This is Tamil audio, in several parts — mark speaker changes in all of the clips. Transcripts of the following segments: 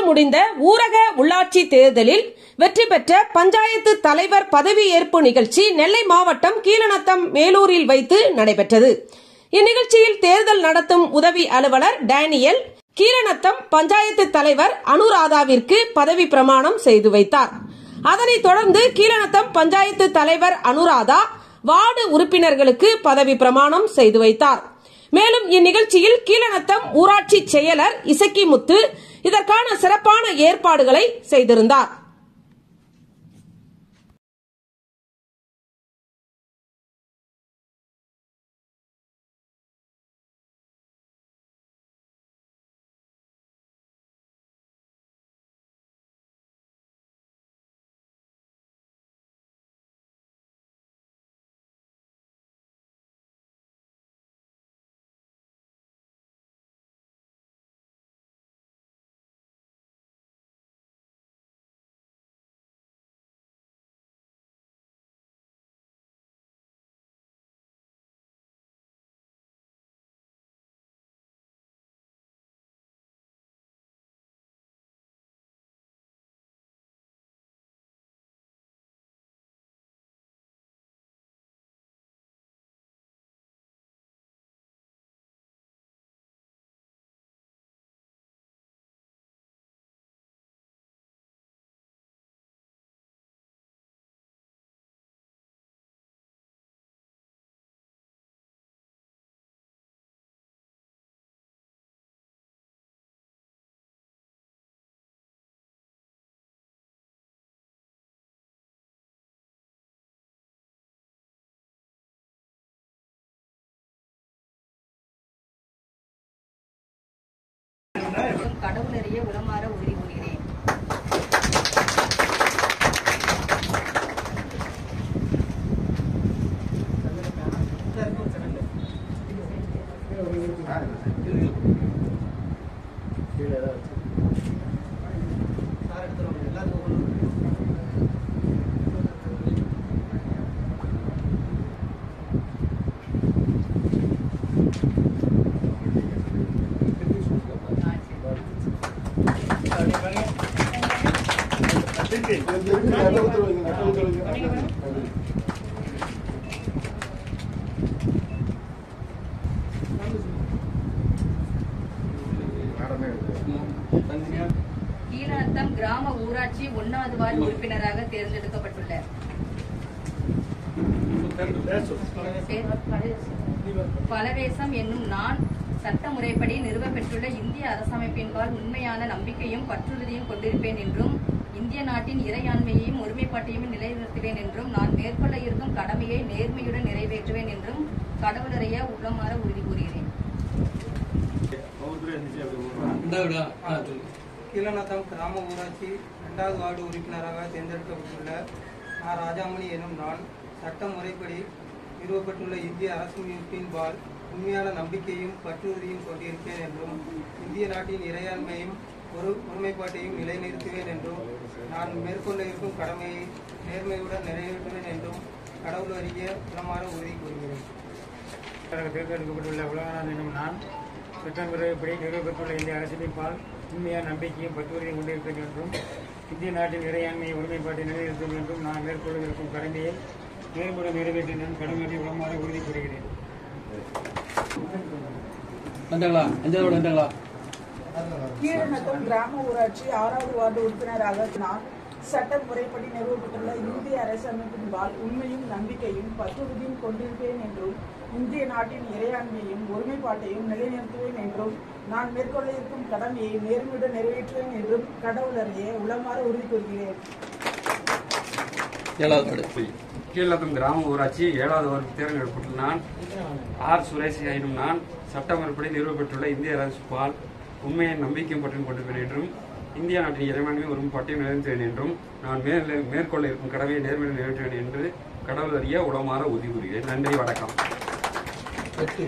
Speaker 1: முடிந்த ஊரக உள்ளாட்சி தேர்தலில் வெற்றி பெற்ற பஞ்சாயத்து தலைவர் பதவியேற்பு நிகழ்ச்சி நெல்லை மாவட்டம் கீழநத்தம் மேலூரில் வைத்து நடைபெற்றது இந்நிகழ்ச்சியில் தேர்தல் நடத்தும் உதவி அலுவலர் டேனியல் கீழநத்தம் பஞ்சாயத்து தலைவர் அனுராதாவிற்கு பதவி பிரமாணம் செய்து வைத்தார் அதனைத் தொடர்ந்து கீழநத்தம் பஞ்சாயத்து தலைவர் அனுராதா வார்டு உறுப்பினர்களுக்கு பதவி பிரமாணம் செய்து வைத்தார் மேலும் இந்நிகழ்ச்சியில் கீழநத்தம் ஊராட்சி செயலர் இசக்கி முத்து இதற்கான சிறப்பான ஏற்பாடுகளை செய்திருந்தார்
Speaker 2: கடவுளறிய உளமாற உறுதி கூறுகிறேன் கீழநத்தம் கிராம ஊராட்சி ஒன்னாவது வார்டு உறுப்பினராக தேர்ந்தெடுக்கப்பட்டுள்ள பலவேசம் என்னும் நான் சட்ட முறைப்படி நிறுவப்பெற்றுள்ள இந்திய அரசமைப்பின்பால் உண்மையான நம்பிக்கையும் பற்றுறுதியும் கொண்டிருப்பேன் என்றும் இந்திய நாட்டின் இறையாண்மையையும் ஒருமைப்பாட்டையும் நிலைநிறுத்துவேன் என்றும் நான் மேற்கொள்ள இருக்கும் கடமையை நேர்மையுடன் நிறைவேற்றுவேன் என்றும் கடவுளறைய உள்ளமாற உறுதி கூறுகிறேன்
Speaker 3: கீழநத்தம் கிராம ஊராட்சி இரண்டாவது வார்டு உறுப்பினராக தேர்ந்தெடுக்கப்பட்டுள்ள ஆ ராஜாமணி எனும் நான் சட்ட முறைப்படி நிறுவப்பட்டுள்ள இந்திய அரசமைப்பின்பால் உண்மையான நம்பிக்கையும் பற்றுறுதியும் கொண்டிருப்பேன் என்றும் இந்திய நாட்டின் இறையாண்மையும் ஒரு ஒருமைப்பாட்டையும் நிலைநிறுத்துவேன் என்றும் நான் மேற்கொள்ள இருக்கும் கடமையை நேர்மையுடன் நிறைவேற்றுவேன் என்றும் கடவுள் அறிய உளமாற உறுதி கூறுகிறேன்
Speaker 4: தேர்ந்தெடுக்கப்பட்டுள்ள உலகநாதன் எனும் நான் சட்டமுறைப்படி நிறுவப்பட்டுள்ள இந்திய அரசியலின்பால் உண்மையான நம்பிக்கையும் பற்றுறுதியும் கொண்டிருப்பேன் என்றும் இந்திய நாட்டின் இறையாண்மையை ஒருமைப்பாட்டை நிலைநிறுத்தும் என்றும் நான் மேற்கொள்ள இருக்கும் கடமையை நேர்முடன் நிறைவேற்றேன் என்று கடமையை உளமாற உறுதி கூறுகிறேன்
Speaker 5: வந்தாங்களா அஞ்சாவது வந்தாங்களா
Speaker 6: கீழநத்தம் கிராம ஊராட்சி ஆறாவது வார்டு உறுப்பினராக நான் சட்ட முறைப்படி நிறுவப்பட்டுள்ள இந்திய அரசமைப்பின்பால் உண்மையும் நம்பிக்கையும் பற்றுறுதியும் கொண்டிருப்பேன் என்றும் இந்திய நாட்டின் இறையாண்மையும் ஒருமைப்பாட்டையும் நிலைநிறுத்துவேன் என்றும் நான் மேற்கொள்ள இருக்கும் கடமையை நேர்மையுடன் நிறைவேற்றுவேன் என்றும் கடவுளரையே உளமாற உறுதி கூறுகிறேன்
Speaker 5: ஏழாவது வார்டு
Speaker 7: கீழக்கம் கிராம ஊராட்சி ஏழாவது வார்டு தேர்ந்தெடுக்கப்பட்டுள்ள நான் ஆர் சுரேஷ் எனும் நான் சட்டமன்றப்படி நிறுவப்பட்டுள்ள இந்திய அரசு பால் உண்மையை நம்பிக்கையும் பற்றியும் கொண்டிருப்பேன் என்றும் இந்திய நாட்டின் இறைவன்மை ஒரு பட்டியும் நிறைவேற்றுவேன் என்றும் நான் மேல் மேற்கொள்ள இருக்கும் கடமையை நேர்மையை நிறைவேற்றுவேன் என்று கடவுள் அறிய உடமாற உறுதி கூறுகிறேன் நன்றி வணக்கம்
Speaker 5: எட்டு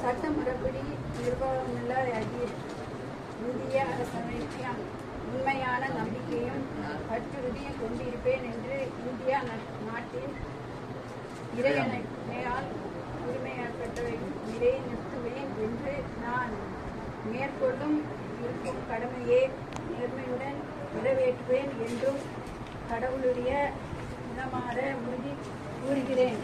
Speaker 8: சட்டமுறைப்படி நிர்வாகமுள்ள இந்திய அரசமைப்பின் உண்மையான நம்பிக்கையும் பற்றுறுதியும் கொண்டிருப்பேன் என்று இந்தியா நா- நாட்டின் இறையணையால் உரிமையாக்கப்பட்டவை நிலைநிறுத்துவேன் என்று நான் மேற்கொள்ளும் இருக்கும் கடமையை நேர்மையுடன் நிறைவேற்றுவேன் என்றும் கடவுளுடைய இனமாற உறுதி கூறுகிறேன்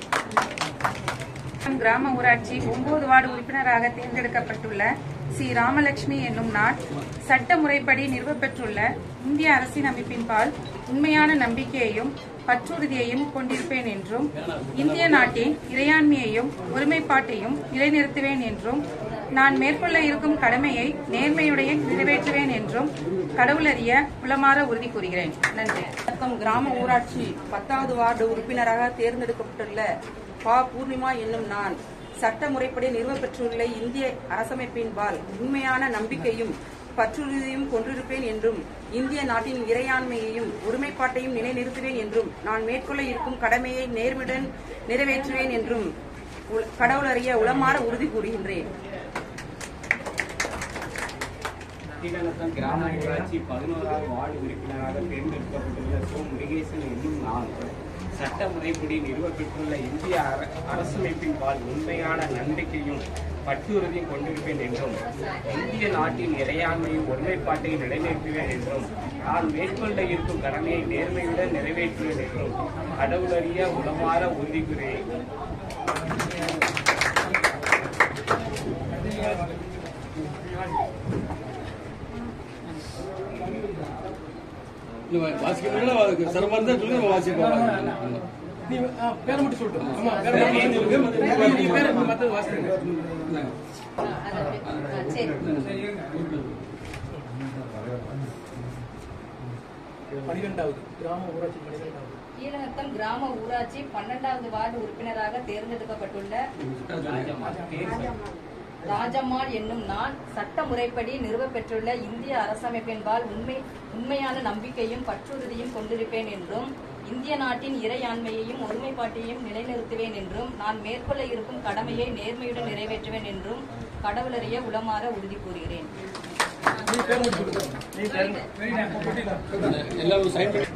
Speaker 9: கிராம ஊராட்சி ஒன்பது வார்டு உறுப்பினராக தேர்ந்தெடுக்கப்பட்டுள்ள சி ராமலட்சுமி என்னும் நான் சட்ட முறைப்படி நிறுவப்பெற்றுள்ள இந்திய அரசின் அமைப்பின்பால் உண்மையான நம்பிக்கையையும் பற்றுறுதியையும் கொண்டிருப்பேன் என்றும் இந்திய நாட்டின் இறையாண்மையையும் ஒருமைப்பாட்டையும் நிலைநிறுத்துவேன் என்றும் நான் மேற்கொள்ள இருக்கும் கடமையை நேர்மையுடன் நிறைவேற்றுவேன் என்றும் கடவுளறிய உளமாற உறுதி கூறுகிறேன் நன்றி
Speaker 10: வணக்கம் கிராம ஊராட்சி பத்தாவது வார்டு உறுப்பினராக தேர்ந்தெடுக்கப்பட்டுள்ள பா பூர்ணிமா என்னும் நான் சட்ட முறைப்படி நிறுவப்பெற்றுள்ள இந்திய அரசமைப்பின்பால் உண்மையான நம்பிக்கையும் பற்றுறுதியும் கொண்டிருப்பேன் என்றும் இந்திய நாட்டின் இறையாண்மையையும் ஒருமைப்பாட்டையும் நிலைநிறுத்துவேன் என்றும் நான் மேற்கொள்ள இருக்கும் கடமையை நேர்மையுடன் நிறைவேற்றுவேன் என்றும் உ- கடவுளறிய உளமாற உறுதி கூறுகின்றேன்
Speaker 11: கீழநத்தம் கிராம ஊராட்சி பதினோராவது வார்டு உறுப்பினராக தேர்ந்தெடுக்கப்பட்டுள்ள சோ முருகேசன் என்னும் நான் சட்ட முறைப்படி நிறுவப்பெற்றுள்ள இந்திய அர- அரசமைப்பின் பால் உண்மையான நம்பிக்கையும் பற்றுறுதியும் கொண்டிருப்பேன் என்றும் இந்திய நாட்டின் இறையாண்மையும் ஒருமைப்பாட்டையும் நிலைநிறுத்துவேன் என்றும் நான் மேற்கொள்ள இருக்கும் கடமையை நேர்மையுடன் நிறைவேற்றுவேன் என்றும் கடவுளறிய உளமாற உறுதி கூறுகிறேன்
Speaker 5: இல்ல, வாசிக்கிறதுனால சிரமம் இருந்தா சொல்லுங்க நம்ம வாசிப்போம்
Speaker 12: நீ ஆ, பேரை மட்டும் சொல்லிட்டு ஆமா பேரை மட்டும் சொல்லுங்க மத்த- நீ பேரை மற்றது வாசிக்கிறேன் பனிரெண்டாவது கிராம ஊராட்சி பனிரெண்டாவது
Speaker 2: கீழநத்தம் கிராம ஊராட்சி பன்னெண்டாவது வார்டு உறுப்பினராக தேர்ந்தெடுக்கப்பட்டுள்ள ராஜம்மாள் என்னும் நான் சட்ட முறைப்படி நிறுவப்பெற்றுள்ள இந்திய அரசமைப்பின்பால் உண்மை உண்மையான நம்பிக்கையும் பற்றுறுதியும் கொண்டிருப்பேன் என்றும் இந்திய நாட்டின் இறையாண்மையையும் ஒருமைப்பாட்டையும் நிலைநிறுத்துவேன் என்றும் நான் மேற்கொள்ள இருக்கும் கடமையை நேர்மையுடன் நிறைவேற்றுவேன் என்றும் கடவுளறிய உளமாற உறுதி கூறுகிறேன்
Speaker 12: நீ பேர் மட்டும் சொல்லுங்க நீ பேர்
Speaker 5: எல்லாரும் சைன் பண்ணி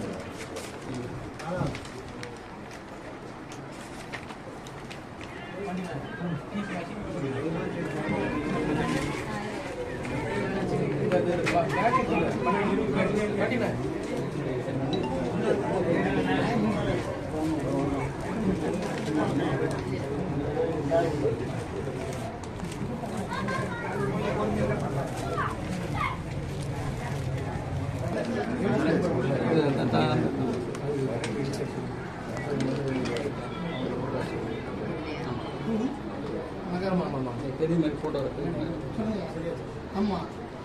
Speaker 5: பெரிய மாதிரி போட்டோ இருக்கு
Speaker 12: ஆமா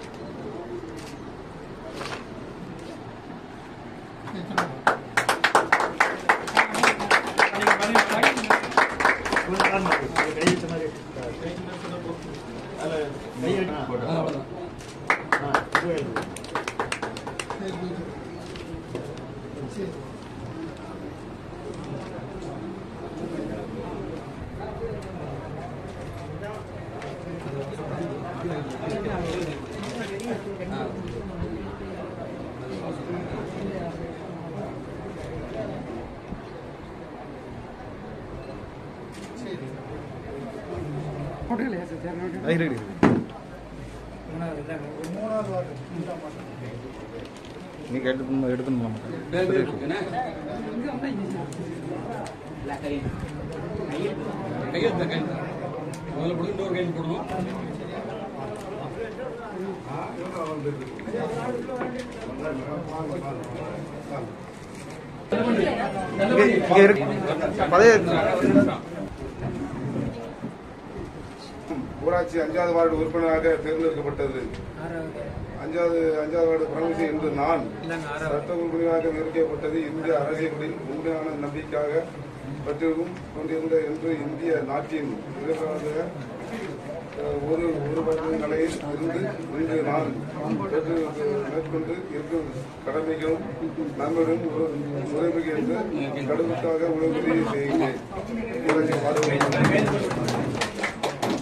Speaker 12: மூணாவது வார்டு மூன்றாம் வார்டு
Speaker 13: நீங்க எடுக்கணும் எடுக்கணுமா
Speaker 5: பேர் பேர் இருக்குண்ணே கையெழுத்து கையெழுத்து முதல்ல போடுங்க இன்னொரு கையெழுத்து போடணும்
Speaker 13: இங்க இருக்கு பழைய
Speaker 14: ஊராட்சி அஞ்சாவது வார்டு உறுப்பினராக தேர்ந்தெடுக்கப்பட்டது அஞ்சாவது அஞ்சாவது வார்டு பிரமிசி என்று நான் சட்ட உறுப்பினராக நியமிக்கப்பட்டது இந்திய அரசியலின் உண்மையான நம்பிக்கையாக பற்றியும் கொண்டிருந்த என்று இந்திய நாட்டின் இதற்காக அஹ், ஒரு ஒரு நிலையில் இருந்து இன்று நான் பெற்று மேற்கொண்டு இருக்கும் கடமைகளும் நன்மைகளும் உதவி என்று கடவுளுக்காக உதவி செய்கிறேன் ஊராட்சி வார்டு உறுப்பினர்.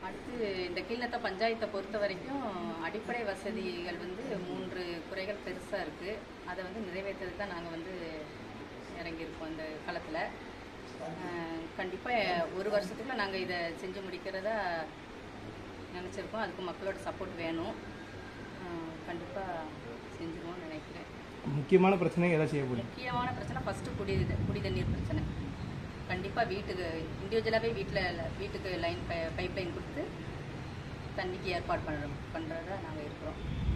Speaker 2: அடுத்து இந்த கீழ்நத்த பஞ்சாயத்தை பொறுத்த வரைக்கும் அடிப்படை வசதிகள் வந்து மூன்று குறைகள் பெருசாக இருக்குது அதை வந்து நிறைவேற்றுறதுக்கு தான் நாங்கள் வந்து இறங்கியிருக்கோம் இந்த களத்தில் கண்டிப்பாக ஒரு வருஷத்துக்குள்ள நாங்கள் இதை செஞ்சு முடிக்கிறதா நினச்சிருக்கோம் அதுக்கு மக்களோட சப்போர்ட் வேணும் கண்டிப்பாக செஞ்சுருவோம்னு நினைக்கிறேன்
Speaker 15: முக்கியமான பிரச்சனை எதை செய்ய போறீங்க
Speaker 2: முக்கியமான பிரச்சனை ஃபஸ்ட்டு குடி குடி தண்ணீர் பிரச்சனை கண்டிப்பாக வீட்டுக்கு இண்டிவிஜுவலாகவே வீட்டில் வீட்டுக்கு லைன் பைப் லைன் கொடுத்து தண்ணிக்கு ஏற்பாடு பண்ணுறோம் பண்ணுறதா நாங்கள் இருக்கிறோம்